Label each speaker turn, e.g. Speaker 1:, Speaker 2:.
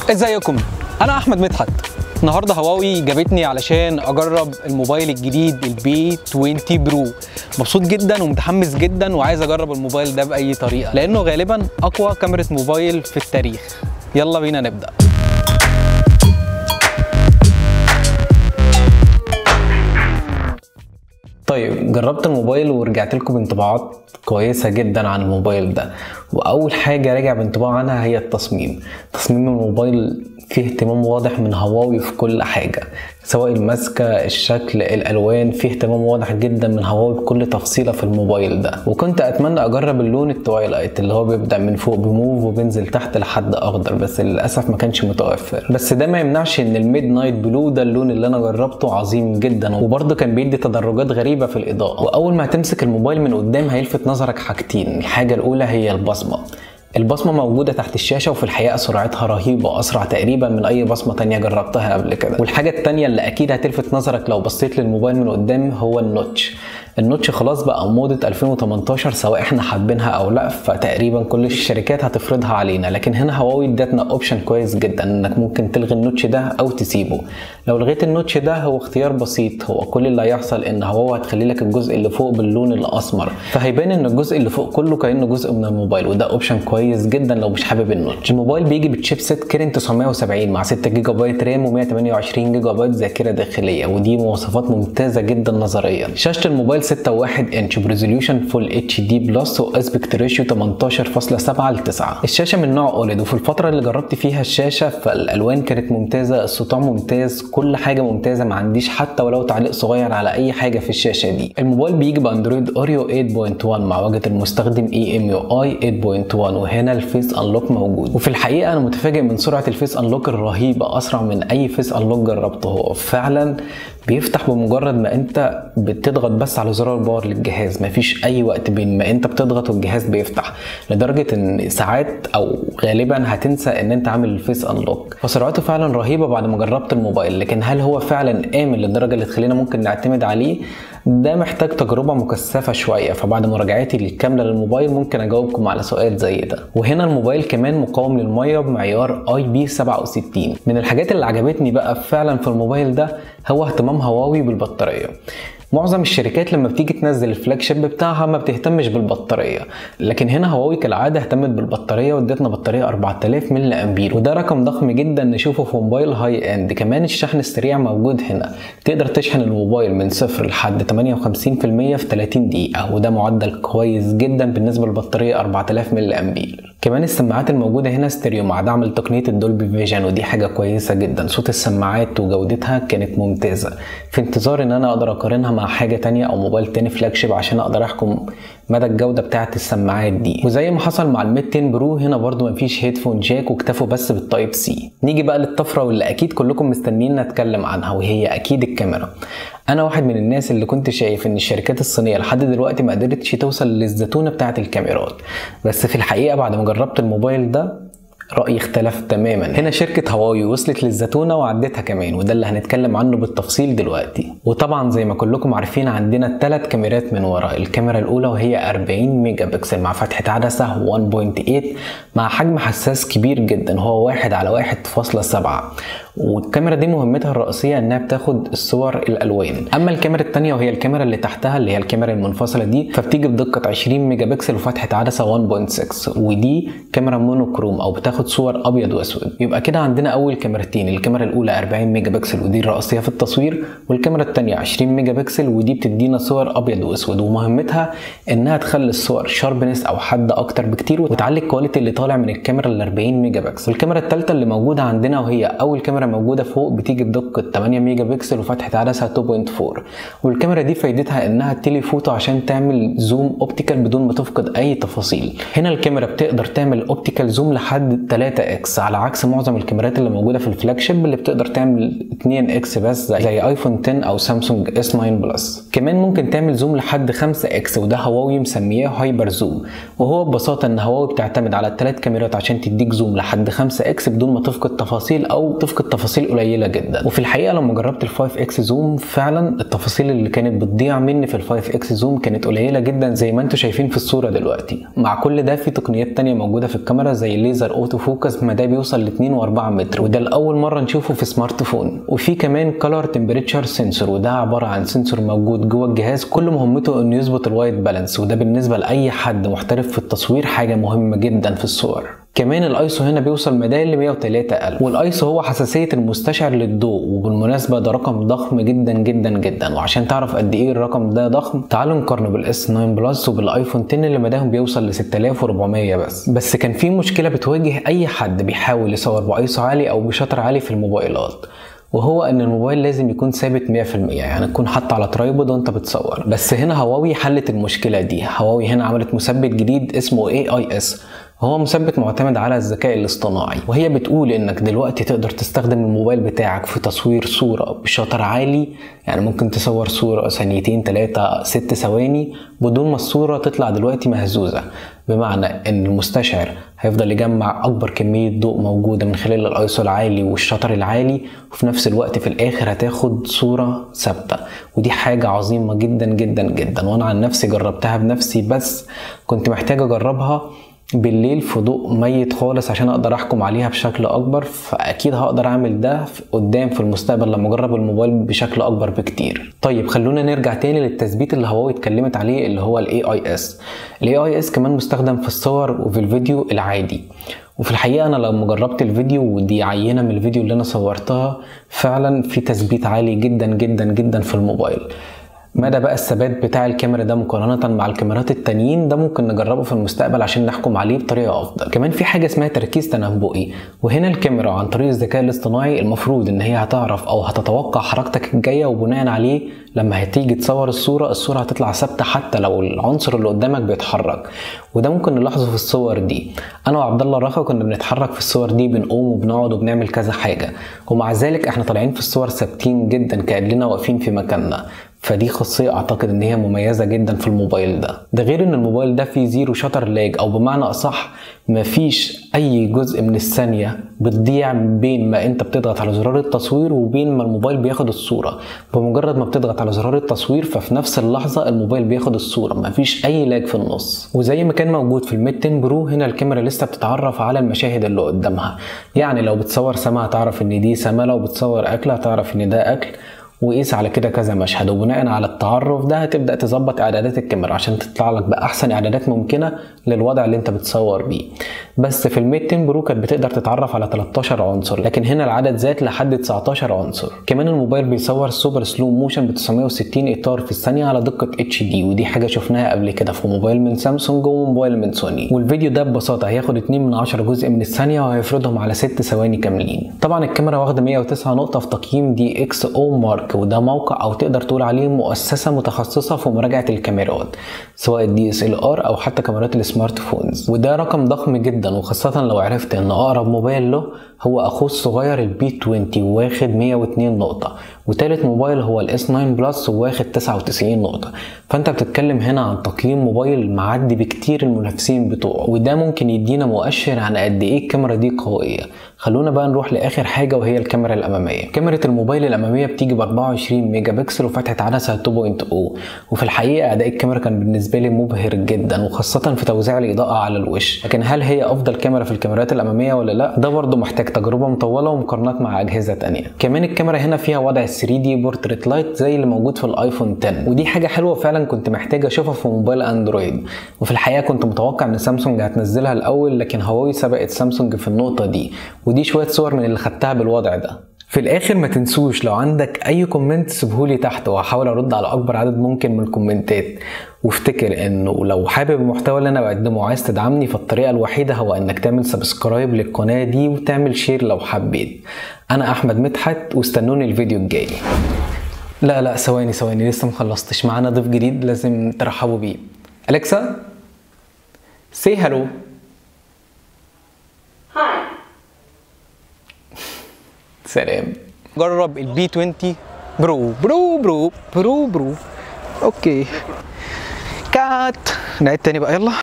Speaker 1: ازيكم انا احمد مدحت النهارده هواوي جابتني علشان اجرب الموبايل الجديد البي 20 برو مبسوط جدا ومتحمس جدا وعايز اجرب الموبايل ده باي طريقه لانه غالبا اقوى كاميرا موبايل في التاريخ يلا بينا نبدا طيب جربت الموبايل ورجعت لكم بانطباعات كويسة جدا عن الموبايل ده وأول حاجة راجع بانطباع عنها هي التصميم تصميم الموبايل فيه اهتمام واضح من هواوي في كل حاجة سواء الماسكة الشكل الألوان فيه اهتمام واضح جدا من هواوي بكل تفصيلة في الموبايل ده وكنت أتمنى أجرب اللون التوايلايت اللي هو بيبدأ من فوق بموف وبينزل تحت لحد أخضر بس للأسف ما كانش متوفر بس ده ما يمنعش إن الميد نايت بلو ده اللون اللي أنا جربته عظيم جدا وبرضه كان بيدي تدرجات غريبة في الإضاءة وأول ما هتمسك الموبايل من قدام هيلفت نظرك حاجتين الحاجة الأولى هي البصمة البصمة موجودة تحت الشاشة وفي الحقيقة سرعتها رهيبة أسرع تقريبا من أي بصمة تانية جربتها قبل كده والحاجة التانية اللي أكيد هتلفت نظرك لو بصيت للموبايل من قدام هو النوتش النوتش خلاص بقى موضة 2018 سواء احنا حابينها او لا فتقريبا كل الشركات هتفرضها علينا لكن هنا هواوي ادتنا اوبشن كويس جدا انك ممكن تلغي النوتش ده او تسيبه لو لغيت النوتش ده هو اختيار بسيط هو كل اللي هيحصل ان هواوي هتخلي لك الجزء اللي فوق باللون الاسمر فهيبان ان الجزء اللي فوق كله كانه جزء من الموبايل وده اوبشن كويس جدا لو مش حابب النوتش الموبايل بيجي بتشيبسيت كيرن 970 مع 6 جيجا بايت رام و128 جيجا بايت ذاكره داخليه ودي مواصفات ممتازه جدا نظريا شاشه الموبايل 6.1 انش بريزوليوشن فول اتش دي بلس واسبكت ريشيو 18.7 ل 9 الشاشه من نوع اوليد وفي الفتره اللي جربت فيها الشاشه فالالوان كانت ممتازه السطوع ممتاز كل حاجه ممتازه ما عنديش حتى ولو تعليق صغير على اي حاجه في الشاشه دي الموبايل بيجي باندرويد اوريو 8.1 مع واجهه المستخدم اي ام يو اي 8.1 وهنا الفيس انلوك موجود وفي الحقيقه انا متفاجئ من سرعه الفيس انلوك الرهيبه اسرع من اي فيس انلوك جربته هو فعلا بيفتح بمجرد ما انت بتضغط بس على زرار الباور للجهاز مفيش اي وقت بين ما انت بتضغط والجهاز بيفتح لدرجه ان ساعات او غالبا هتنسى ان انت عامل الفيس انلوك فسرعته فعلا رهيبه بعد ما جربت الموبايل لكن هل هو فعلا امن للدرجه اللي تخلينا ممكن نعتمد عليه ده محتاج تجربه مكثفه شويه فبعد مراجعتي الكامله للموبايل ممكن اجاوبكم على سؤال زي ده وهنا الموبايل كمان مقاوم للميه بمعيار اي بي 67 من الحاجات اللي عجبتني بقى فعلا في الموبايل ده هو اهتمام هواوي بالبطاريه معظم الشركات لما بتيجي تنزل الفلاج شيب بتاعها ما بتهتمش بالبطاريه لكن هنا هواوي كالعاده اهتمت بالبطاريه وادتنا بطاريه 4000 ملي امبير وده رقم ضخم جدا نشوفه في موبايل هاي اند كمان الشحن السريع موجود هنا تقدر تشحن الموبايل من صفر لحد 58% في 30 دقيقه وده معدل كويس جدا بالنسبه للبطاريه 4000 ملي امبير كمان السماعات الموجوده هنا ستيريو مع دعم لتقنيه الدولبي فيجن ودي حاجه كويسه جدا صوت السماعات وجودتها كانت ممتازه في انتظار ان انا اقدر اقارنها مع حاجه تانية او موبايل تاني فلاج شيب عشان اقدر احكم مدى الجوده بتاعه السماعات دي وزي ما حصل مع الميد 10 برو هنا برضو مفيش هيدفون جاك واكتفوا بس بالتايب سي نيجي بقى للطفره واللي اكيد كلكم مستنيين نتكلم عنها وهي اكيد الكاميرا انا واحد من الناس اللي كنت شايف ان الشركات الصينيه لحد دلوقتي ما قدرتش توصل للزتونه بتاعه الكاميرات بس في الحقيقه بعد ما جربت الموبايل ده رأيي اختلف تماما هنا شركة هواوي وصلت للزتونة وعدتها كمان وده اللي هنتكلم عنه بالتفصيل دلوقتي وطبعا زي ما كلكم عارفين عندنا ثلاث كاميرات من ورا الكاميرا الأولى وهي 40 ميجا بكسل مع فتحة عدسة 1.8 مع حجم حساس كبير جدا هو واحد على 1.7 والكاميرا دي مهمتها الرئيسية انها بتاخد الصور الالوان اما الكاميرا التانية وهي الكاميرا اللي تحتها اللي هي الكاميرا المنفصلة دي فبتيجي بدقة 20 ميجا بكسل وفتحة عدسة 1.6 ودي كاميرا مونوكروم او بتاخد صور ابيض واسود يبقى كده عندنا اول كاميرتين الكاميرا الاولى 40 ميجا بكسل ودي الرئيسية في التصوير والكاميرا التانية 20 ميجا بكسل ودي بتدينا صور ابيض واسود ومهمتها انها تخلي الصور شاربنس او حد اكتر بكتير وتعلي الكواليتي اللي طالع من الكاميرا ال 40 ميجا بكسل والكاميرا الثالثة اللي موجودة عندنا وهي اول كاميرا موجودة فوق بتيجي بدقة 8 ميجا بكسل وفتحة عدسة 2.4 والكاميرا دي فايدتها انها تيلي فوتو عشان تعمل زوم اوبتيكال بدون ما تفقد اي تفاصيل هنا الكاميرا بتقدر تعمل اوبتيكال زوم لحد 3 اكس على عكس معظم الكاميرات اللي موجودة في الفلاج شيب اللي بتقدر تعمل 2 اكس بس زي, زي ايفون 10 او سامسونج اس 9 بلس كمان ممكن تعمل زوم لحد 5 اكس وده هواوي مسمياه هايبر زوم وهو ببساطة ان هواوي بتعتمد على الثلاث كاميرات عشان تديك زوم لحد 5 اكس بدون ما تفقد تفاصيل او تفقد والتفاصيل قليله جدا وفي الحقيقه لما جربت ال 5 اكس زوم فعلا التفاصيل اللي كانت بتضيع مني في ال 5 اكس زوم كانت قليله جدا زي ما انتم شايفين في الصوره دلوقتي مع كل ده في تقنيات تانية موجوده في الكاميرا زي الليزر اوتو فوكس ما ده بيوصل ل 2 و4 متر وده لاول مره نشوفه في سمارت فون وفي كمان كولر تمبريتشر سنسور وده عباره عن سنسور موجود جوه الجهاز كل مهمته انه يظبط الوايت بالانس وده بالنسبه لاي حد محترف في التصوير حاجه مهمه جدا في الصور كمان الايسو هنا بيوصل مدار ل 103 ألف والايسو هو حساسيه المستشعر للضوء وبالمناسبه ده رقم ضخم جدا جدا جدا وعشان تعرف قد ايه الرقم ده ضخم تعالوا نقارنه بالاس 9 بلس وبالايفون 10 اللي مداهم بيوصل ل 6400 بس بس كان في مشكله بتواجه اي حد بيحاول يصور بايسو عالي او بشطر عالي في الموبايلات وهو ان الموبايل لازم يكون ثابت 100% يعني تكون حاطه على ترايبود وانت بتصور بس هنا هواوي حلت المشكله دي هواوي هنا عملت مثبت جديد اسمه اي اي اس هو مثبت معتمد على الذكاء الاصطناعي وهي بتقول انك دلوقتي تقدر تستخدم الموبايل بتاعك في تصوير صورة بشطر عالي يعني ممكن تصور صورة ثانيتين ثلاثة ست ثواني بدون ما الصورة تطلع دلوقتي مهزوزة بمعنى ان المستشعر هيفضل يجمع اكبر كمية ضوء موجودة من خلال الايسو العالي والشطر العالي وفي نفس الوقت في الاخر هتاخد صورة ثابتة ودي حاجة عظيمة جدا جدا جدا وانا عن نفسي جربتها بنفسي بس كنت محتاج اجربها بالليل في ضوء ميت خالص عشان اقدر احكم عليها بشكل اكبر فاكيد هقدر اعمل ده قدام في المستقبل لما اجرب الموبايل بشكل اكبر بكتير طيب خلونا نرجع تاني للتثبيت اللي هواوي اتكلمت عليه اللي هو الاي اي اس الاي اي اس كمان مستخدم في الصور وفي الفيديو العادي وفي الحقيقه انا لما جربت الفيديو ودي عينه من الفيديو اللي انا صورتها فعلا في تثبيت عالي جدا جدا جدا في الموبايل مدى بقى الثبات بتاع الكاميرا ده مقارنة مع الكاميرات التانيين ده ممكن نجربه في المستقبل عشان نحكم عليه بطريقة أفضل كمان في حاجة اسمها تركيز تنبؤي وهنا الكاميرا عن طريق الذكاء الاصطناعي المفروض إن هي هتعرف أو هتتوقع حركتك الجاية وبناء عليه لما هتيجي تصور الصورة الصورة هتطلع ثابتة حتى لو العنصر اللي قدامك بيتحرك وده ممكن نلاحظه في الصور دي أنا وعبد الله الرخا كنا بنتحرك في الصور دي بنقوم وبنقعد وبنعمل كذا حاجة ومع ذلك احنا طالعين في الصور ثابتين جدا كأننا واقفين في مكاننا فدي خاصية أعتقد إن هي مميزة جدا في الموبايل ده ده غير إن الموبايل ده فيه زيرو شاتر لاج أو بمعنى أصح مفيش أي جزء من الثانية بتضيع بين ما أنت بتضغط على زرار التصوير وبين ما الموبايل بياخد الصورة بمجرد ما بتضغط على زرار التصوير ففي نفس اللحظة الموبايل بياخد الصورة مفيش أي لاج في النص وزي ما كان موجود في الميد 10 برو هنا الكاميرا لسه بتتعرف على المشاهد اللي قدامها يعني لو بتصور سما هتعرف إن دي سما لو بتصور أكل هتعرف إن ده أكل وقيس على كده كذا مشهد وبناء على التعرف ده هتبدا تظبط اعدادات الكاميرا عشان تطلع لك باحسن اعدادات ممكنه للوضع اللي انت بتصور بيه بس في الميد 10 برو كانت بتقدر تتعرف على 13 عنصر لكن هنا العدد زاد لحد 19 عنصر كمان الموبايل بيصور سوبر سلو موشن ب 960 اطار في الثانيه على دقه اتش دي ودي حاجه شفناها قبل كده في موبايل من سامسونج وموبايل من سوني والفيديو ده ببساطه هياخد 2 من 10 جزء من الثانيه وهيفرضهم على 6 ثواني كاملين طبعا الكاميرا واخده 109 نقطه في تقييم دي اكس او مارك وده موقع او تقدر تقول عليه مؤسسه متخصصه في مراجعه الكاميرات سواء الدي اس ال ار او حتى كاميرات السمارت فونز وده رقم ضخم جدا وخاصه لو عرفت ان اقرب موبايل له هو اخوه الصغير البي 20 واخد 102 نقطه وتالت موبايل هو الاس 9 بلس واخد 99 نقطه فانت بتتكلم هنا عن تقييم موبايل معدي بكتير المنافسين بتوعه وده ممكن يدينا مؤشر عن قد ايه الكاميرا دي قويه خلونا بقى نروح لاخر حاجه وهي الكاميرا الاماميه كاميرا الموبايل الاماميه بتيجي ب 24 ميجا بكسل وفتحه عدسه 2.0 وفي الحقيقه اداء الكاميرا كان بالنسبه لي مبهر جدا وخاصه في توزيع الاضاءه على الوش لكن هل هي افضل كاميرا في الكاميرات الاماميه ولا لا ده برضه محتاج تجربه مطوله ومقارنات مع اجهزه تانية كمان الكاميرا هنا فيها وضع 3 دي بورتريت لايت زي اللي موجود في الايفون 10 ودي حاجه حلوه فعلا كنت محتاج اشوفها في موبايل اندرويد وفي الحقيقه كنت متوقع ان سامسونج هتنزلها الاول لكن هواوي سبقت سامسونج في النقطه دي ودي شويه صور من اللي خدتها بالوضع ده في الاخر ما تنسوش لو عندك اي كومنت سيبهولي تحت وهحاول ارد على اكبر عدد ممكن من الكومنتات وافتكر انه لو حابب المحتوى اللي انا بقدمه وعايز تدعمني فالطريقه الوحيده هو انك تعمل سبسكرايب للقناه دي وتعمل شير لو حبيت انا احمد مدحت واستنوني الفيديو الجاي لا لا ثواني ثواني لسه مخلصتش معانا ضيف جديد لازم ترحبوا بيه اليكسا سي هلو
Speaker 2: Hi.
Speaker 1: سلام جرب البي 20 برو برو برو برو برو اوكي كات نعيد تاني بقى يلا